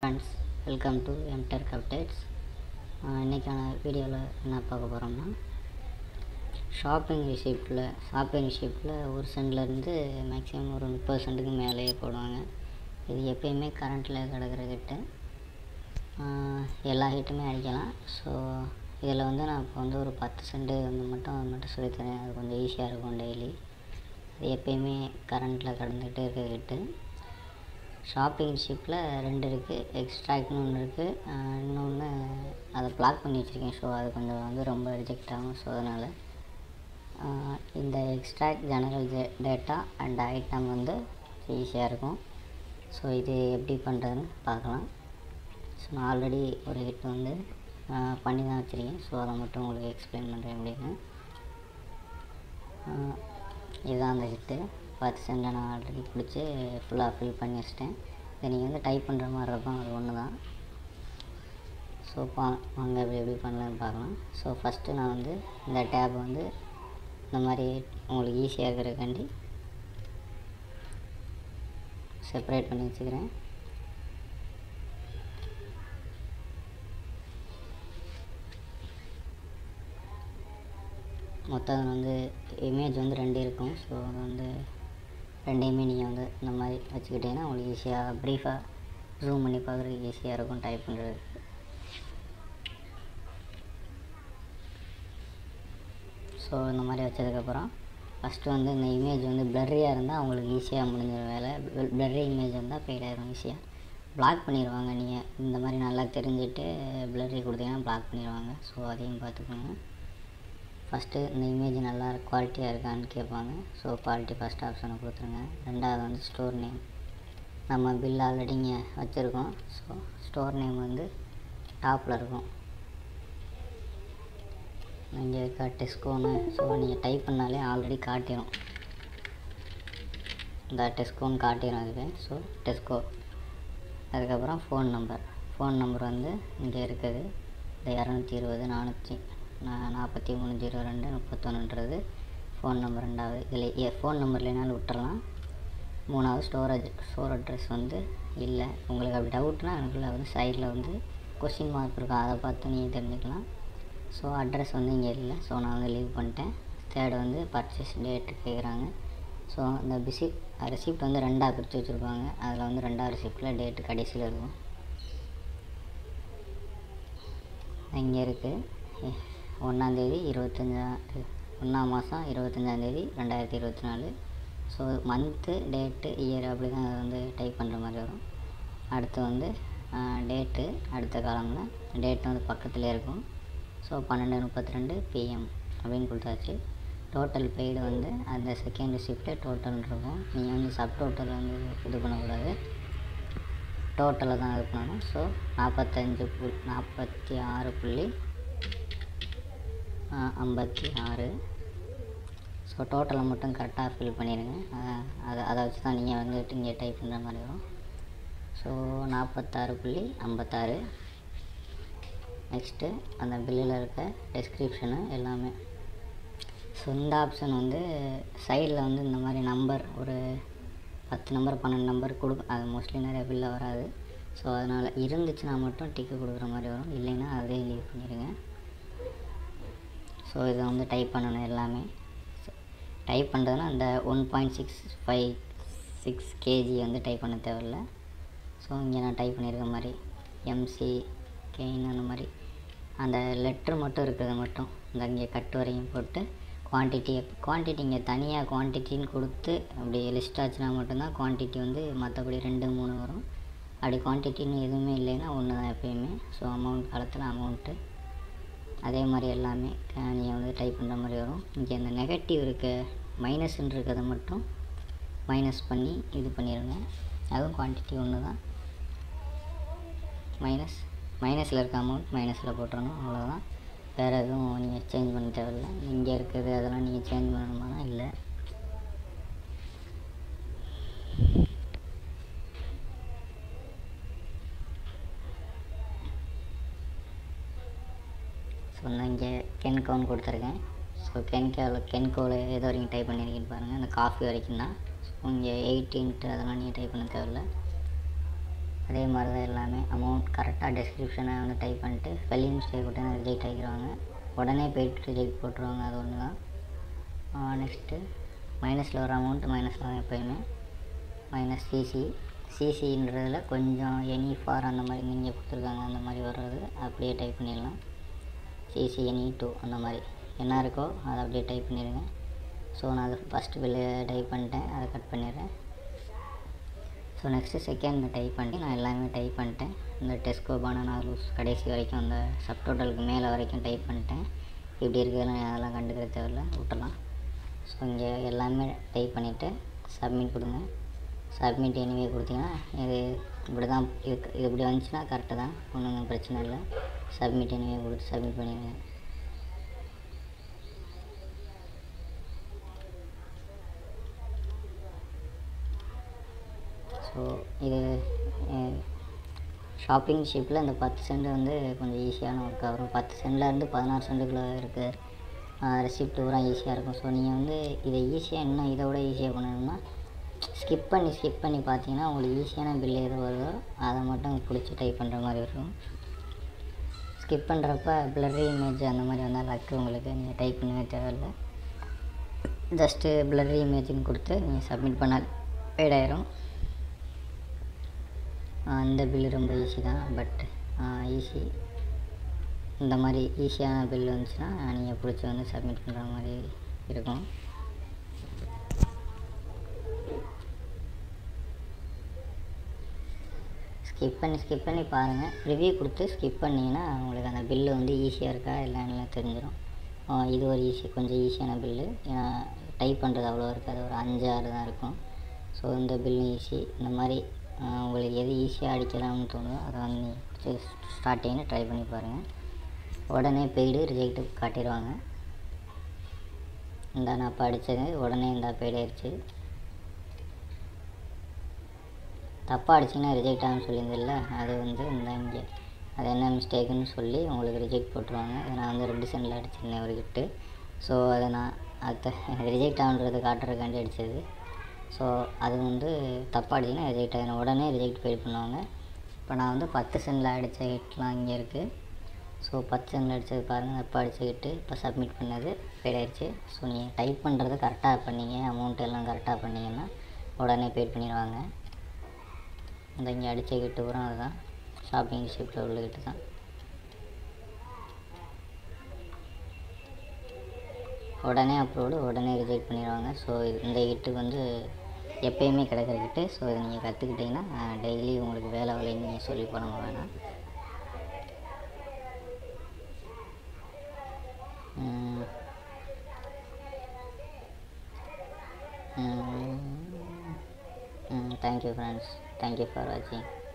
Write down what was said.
Friends welcome to MTech updates இன்றைக்கான வீடியோவில் என்ன பார்க்க போகிறோம்னா ஷாப்பிங் ரிசிப்டில் ஷாப்பிங் ரிசிப்டில் ஒரு சென்ட்லேருந்து மேக்ஸிமம் ஒரு முப்பது சென்ட்டுக்கு மேலேயே போடுவாங்க இது எப்பயுமே கரண்ட்டில் கிடக்கிற கிட்ட எல்லா ஹிட்டுமே அடிக்கலாம் ஸோ இதில் வந்து நான் இப்போ வந்து ஒரு பத்து சென்ட்டு வந்து மட்டும் அது மட்டும் சொல்லித்தரேன் அது கொஞ்சம் ஈஸியாக இருக்கும் டெய்லி அது எப்பயுமே கரண்ட்டில் கடந்துகிட்டே இருக்க ஹிட்டு ஷாப்பிங் ஷிப்பில் ரெண்டு இருக்குது எக்ஸ்ட்ராக்ட்னு ஒன்று இருக்குது இன்னொன்று அதை பிளாக் பண்ணி வச்சுருக்கேன் ஸோ அது கொஞ்சம் வந்து ரொம்ப ரிஜெக்ட் ஆகும் ஸோ அதனால் இந்த extract general data and item வந்து ஈஸியாக இருக்கும் ஸோ இது எப்படி பண்ணுறதுன்னு பார்க்கலாம் ஸோ நான் ஆல்ரெடி ஒரு ஹிட் வந்து பண்ணி தான் வச்சுருக்கேன் ஸோ அதை மட்டும் உங்களுக்கு எக்ஸ்பிளைன் பண்ணுறேன் எப்படின்னு இதுதான் அந்த ஹிட்டு பத்து சென்டை நான் ஆல்ரெடி பிடிச்சி ஃபுல்லாக ஃபில் பண்ணி வச்சிட்டேன் இதை நீங்கள் வந்து டைப் பண்ணுற மாதிரி இருக்கும் அது ஒன்று தான் ஸோ பா வாங்க எப்படி எப்படி பண்ணலான்னு பார்க்கலாம் ஸோ ஃபஸ்ட்டு நான் வந்து இந்த டேப் வந்து இந்த மாதிரி உங்களுக்கு ஈஸியாக இருக்கிறக்காண்டி செப்பரேட் பண்ணி வச்சுக்கிறேன் மொத்தம் வந்து இமேஜ் வந்து ரெண்டு இருக்கும் ஸோ அது வந்து ரெண்டையுமே நீங்கள் வந்து இந்த மாதிரி வச்சுக்கிட்டிங்கன்னா உங்களுக்கு ஈஸியாக ப்ரீஃபாக ஜூம் பண்ணி பார்க்குறதுக்கு ஈஸியாக இருக்கும் டைப் பண்ணுறதுக்கு ஸோ இந்த மாதிரி வச்சதுக்கப்புறம் ஃபஸ்ட்டு வந்து இந்த இமேஜ் வந்து ப்ளர்ரியாக இருந்தால் அவங்களுக்கு ஈஸியாக முடிஞ்ச வேலை ப்ளர்ரி இமேஜ் இருந்தால் ஃபெயில் ஆயிரும் ஈஸியாக பிளாக் பண்ணிடுவாங்க நீங்கள் இந்த மாதிரி நல்லா தெரிஞ்சுட்டு ப்ளர்ரி கொடுத்தீங்கன்னா பிளாக் பண்ணிடுவாங்க ஸோ அதையும் பார்த்துக்கோங்க ஃபஸ்ட்டு இந்த இமேஜ் நல்லா குவாலிட்டியாக இருக்கான்னு கேட்பாங்க ஸோ குவாலிட்டி ஃபஸ்ட் ஆப்ஷனை கொடுத்துருங்க ரெண்டாவது வந்து ஸ்டோர் நேம் நம்ம பில் ஆல்ரெடி இங்கே வச்சுருக்கோம் ஸோ ஸ்டோர் நேம் வந்து டாப்பில் இருக்கும் இங்கே இருக்க டெஸ்கோன்னு ஸோ நீங்கள் டைப் பண்ணாலே ஆல்ரெடி காட்டிடும் இந்த டெஸ்கோன்னு காட்டிடும் அதுக்கு ஸோ டெஸ்கோ அதுக்கப்புறம் ஃபோன் நம்பர் ஃபோன் நம்பர் வந்து இங்கே இருக்குது இந்த இரநூத்தி இருபது நானூற்றி நாற்பத்தி மூணு ஜீரோ ரெண்டு முப்பத்தொன்னுன்றது ஃபோன் நம்பர் ரெண்டாவது இதில் ஏ ஃபோன் நம்பர் இல்லைனாலும் விட்டுறலாம் மூணாவது ஸ்டோரேஜ் ஸ்டோர் அட்ரஸ் வந்து இல்லை உங்களுக்கு அப்படி டவுட்னா எனக்குள்ள வந்து சைடில் வந்து கொஷின் மார்க் இருக்கும் அதை பார்த்து நீங்கள் தெரிஞ்சுக்கலாம் ஸோ அட்ரஸ் வந்து இங்கே இல்லை ஸோ நான் வந்து லீவ் பண்ணிட்டேன் தேர்டு வந்து பர்ச்சேஸ் டேட்டு கேட்குறாங்க ஸோ இந்த பிசி ரெசிப்ட் வந்து ரெண்டாக பிரித்து வச்சுருப்பாங்க அதில் வந்து ரெண்டாவது ரெசிப்டில் டேட்டு கடைசியில் இருக்கும் இங்கே இருக்குது ஒன்றாந்தேதி இருபத்தஞ்சா ஒன்றாம் மாதம் இருபத்தஞ்சாந்தேதி ரெண்டாயிரத்தி இருபத்தி நாலு ஸோ மந்த்து டேட்டு இயர் அப்படி தான் அதை வந்து டைப் பண்ணுற மாதிரி வரும் அடுத்து வந்து டேட்டு அடுத்த காலமில் டேட் வந்து பக்கத்துலேயே இருக்கும் ஸோ பன்னெண்டு முப்பத்தி ரெண்டு பிஎம் அப்படின்னு கொடுத்தாச்சு டோட்டல் பெய்டு வந்து அந்த செகண்ட் ரிசிப்டில் டோட்டல் இருக்கும் நீங்கள் வந்து சப் டோட்டல் வந்து இது பண்ணக்கூடாது டோட்டலில் தான் இது பண்ணணும் ஸோ நாற்பத்தஞ்சு புல் நாற்பத்தி ஆறு புள்ளி ஐம்பத்தி ஆறு ஸோ டோட்டலை மட்டும் கரெக்டாக ஃபில் பண்ணிடுங்க அதை அதை வச்சு தான் நீங்கள் வந்துட்டு இங்கே டைப் பண்ணுற மாதிரி வரும் ஸோ நாற்பத்தாறு புள்ளி ஐம்பத்தாறு நெக்ஸ்ட்டு அந்த பில்லில் இருக்க டெஸ்கிரிப்ஷனு எல்லாமே ஸோ இந்த ஆப்ஷன் வந்து சைடில் வந்து இந்த மாதிரி நம்பர் ஒரு பத்து நம்பர் பன்னெண்டு நம்பர் கொடுக்கும் அது மோஸ்ட்லி நிறைய பில்லில் வராது ஸோ அதனால் இருந்துச்சுன்னா மட்டும் டிக்கு கொடுக்குற மாதிரி வரும் இல்லைன்னா அதே லீவ் பண்ணிடுங்க ஸோ இதை வந்து டைப் பண்ணணும் எல்லாமே டைப் பண்ணுறதுனா அந்த one point six five six KG வந்து டைப் பண்ண தேவையில்ல ஸோ இங்கே நான் டைப் பண்ணியிருக்க மாதிரி எம்சி கெயின் அந்த மாதிரி அந்த லெட்ரு மட்டும் இருக்கிறது மட்டும் இந்த இங்கே கட்டு வரையும் போட்டு குவான்டிட்டி குவான்டிட்டி இங்கே தனியாக குவான்டிட்டின்னு கொடுத்து அப்படி லிஸ்ட் ஆச்சுன்னா மட்டும்தான் குவான்டிட்டி வந்து மற்றபடி ரெண்டு மூணு வரும் அப்படி குவான்டிட்டின்னு எதுவுமே இல்லைன்னா ஒன்று தான் எப்பயுமே ஸோ அமௌண்ட் காலத்தில் அமௌண்ட்டு அதே மாதிரி எல்லாமே நீங்கள் வந்து டைப் பண்ணுற மாதிரி வரும் இங்கே அந்த நெகட்டிவ் இருக்க மைனஸ்ன்னு இருக்கிறத மட்டும் மைனஸ் பண்ணி இது பண்ணிடுங்க அதுவும் குவான்டிட்டி ஒன்று தான் மைனஸ் மைனஸில் இருக்க அமௌண்ட் மைனஸில் போட்டுறணும் அவ்வளோதான் வேறு எதுவும் நீங்கள் சேஞ்ச் பண்ண தேவையில்லை இங்கே இருக்கிறது அதெல்லாம் நீங்கள் சேஞ்ச் பண்ணணுமானா இல்லை ஸோ நான் இங்கே கென்கோன்னு கொடுத்துருக்கேன் ஸோ கென்கோவில் கென்கோவில் எது வரைக்கும் டைப் பண்ணியிருக்கேன்னு பாருங்கள் இந்த காஃபி வரைக்கும் தான் ஸோ இங்கே எயிட்டின்ட்டு அதெல்லாம் நீங்கள் டைப் பண்ண தேவையில்ல அதே மாதிரி தான் எல்லாமே அமௌண்ட் ஷார்ட் டெஸ்கிரிப்ஷனை வந்து டைப் பண்ணிட்டு ஸ்பெல்லிங் மிஸ்டேக் விட்டு ரிஜெக்ட் ஆகிடுவாங்க உடனே போயிட்டு ரிஜெக்ட் போட்டுருவாங்க அது ஒன்று தான் நெக்ஸ்ட்டு மைனஸில் வர அமௌண்ட் மைனஸில் தான் எப்போயுமே மைனஸ் சிசி சிசின்றதில் கொஞ்சம் எனி ஃபார் அந்த மாதிரி நீங்கள் கொடுத்துருக்காங்க அந்த மாதிரி வர்றது அப்படியே டைப் பண்ணிடலாம் சிசி எனி டூ அந்த மாதிரி என்ன இருக்கோ அதை அப்படியே டைப் பண்ணிடுங்க ஸோ நான் அது ஃபஸ்ட்டு பில்லு டைப் பண்ணிட்டேன் அதை கட் பண்ணிடுறேன் ஸோ நெக்ஸ்ட்டு செகண்ட் டைப் பண்ணிட்டு நான் எல்லாமே டைப் பண்ணிட்டேன் இந்த டெஸ்கோ பனானா லூஸ் கடைசி வரைக்கும் அந்த சப்டோட்டலுக்கு மேலே வரைக்கும் டைப் பண்ணிட்டேன் இப்படி இருக்கிறதுலாம் அதெல்லாம் கண்டுக்கிற தேவையில்ல விட்டுலாம் ஸோ இங்கே எல்லாமே டைப் பண்ணிவிட்டு சப்மிட் கொடுங்க சப்மிட் எனிவே கொடுத்தீங்கன்னா இது இப்படி தான் இது இது இப்படி வந்துச்சுன்னா கரெக்டு தான் ஒன்றும் பிரச்சனை இல்லை சப்மிட் எனிவே கொடுத்து சப்மிட் பண்ணிடுங்க ஸோ இது ஷாப்பிங் ஷிப்பில் இந்த பத்து சென்ட் வந்து கொஞ்சம் ஈஸியான ஒர்க் வரும் பத்து சென்ட்லேருந்து பதினாறு சென்ட்டுக்குள்ளே இருக்குது ரெசிப்ட் பூரா ஈஸியாக இருக்கும் ஸோ நீங்கள் வந்து இதை ஈஸியாக இன்னும் இதை விட ஈஸியாக பண்ணணும்னா ஸ்கிப் பண்ணி ஸ்கிப் பண்ணி பார்த்தீங்கன்னா உங்களுக்கு ஈஸியான பில் எது வருதோ அதை மட்டும் பிடிச்சி டைப் பண்ணுற மாதிரி இருக்கும் ஸ்கிப் பண்ணுறப்ப பிளரி இமேஜ் அந்த மாதிரி வந்தால் லக்கு உங்களுக்கு நீங்கள் டைப் பண்ணவே தேவையில்லை ஜஸ்ட்டு பிளரி இமேஜ்னு கொடுத்து நீங்கள் சப்மிட் பண்ணால் paid ஆயிரும் இந்த பில்லு ரொம்ப ஈஸி தான் பட் ஈஸி இந்த மாதிரி ஈஸியான பில் வந்துச்சுன்னா நீங்கள் பிடிச்சி வந்து சப்மிட் பண்ணுற மாதிரி இருக்கும் ஸ்கிப் பண்ணி ஸ்கிப் பண்ணி பாருங்கள் ரிவ்யூ கொடுத்து ஸ்கிப் பண்ணிங்கன்னா உங்களுக்கு அந்த பில்லு வந்து ஈஸியாக இருக்கா இல்லைன்னு தெரிஞ்சிடும் இது ஒரு ஈஸி கொஞ்சம் ஈஸியான பில்லு ஏன்னா டைப் பண்ணுறது அவ்வளோ இருக்காது ஒரு அஞ்சு ஆறு தான் இருக்கும் ஸோ இந்த பில்லும் ஈஸி இந்த மாதிரி ஆஹ் உங்களுக்கு எது ஈஸியாக அடிக்கலாம்னு தோணுதோ அதை வந்து நீங்கள் ஸ்டார்டிங்கில் ட்ரை பண்ணி பாருங்கள் உடனே பெய்டு ரிஜெக்ட் காட்டிடுவாங்க இந்த நான் இப்போ அடித்தது உடனே இந்த பெய்டு ஆயிடுச்சு தப்பாக அடிச்சிங்கன்னா ரிஜெக்ட் ஆகும்னு சொல்லியிருந்தில்ல அது வந்து இந்த இங்கே அது என்ன மிஸ்டேக்குன்னு சொல்லி உங்களுக்கு ரிஜெக்ட் போட்டுருவாங்க அதை நான் வந்து ரெண்டு சென்டில் அடிச்சிருந்தேன் ஒரு கிட்டு ஸோ அதை நான் அதை ரிஜெக்ட் ஆகுன்றது காட்டுறதுக்காண்டி அடித்தது ஸோ அது வந்து தப்பாக அடிச்சிங்கன்னா ரிஜெக்ட் ஆகிடும் உடனே ரிஜெக்ட் ஃபெயில் பண்ணுவாங்க இப்போ நான் வந்து பத்து சென்டில் அடித்த ஹிட்லாம் இங்கே இருக்குது ஸோ பத்து சென்டில் அடித்தது பாருங்கள் தப்பாக அடித்த ஹிட்டு இப்போ சப்மிட் பண்ணது ஃபெயில் ஆயிடுச்சு ஸோ நீங்கள் டைப் பண்ணுறது கரெக்டாக பண்ணீங்க அமௌண்ட் எல்லாம் கரெக்டாக பண்ணீங்கன்னா உடனே பே பண்ணிடுவாங்க இந்த இங்கே அடித்த கிட்டு பூரா அதுதான் ஷாப்பிங் ஷிப்பில் உள்ள கிட்டு தான் உடனே அப்லோடு உடனே ரிஜெக்ட் பண்ணிடுவாங்க ஸோ இந்த கிட்டு வந்து எப்பயுமே கிடைக்கிற கிட்டு ஸோ இதை நீங்கள் கற்றுக்கிட்டிங்கன்னா டெய்லி உங்களுக்கு வேலை வேலைன்னு நீங்கள் சொல்லி பண்ண வேணாம் ம். ம். ம் தேங்க்யூ ஃப்ரெண்ட்ஸ் தேங்க்யூ ஃபார் வாட்சிங்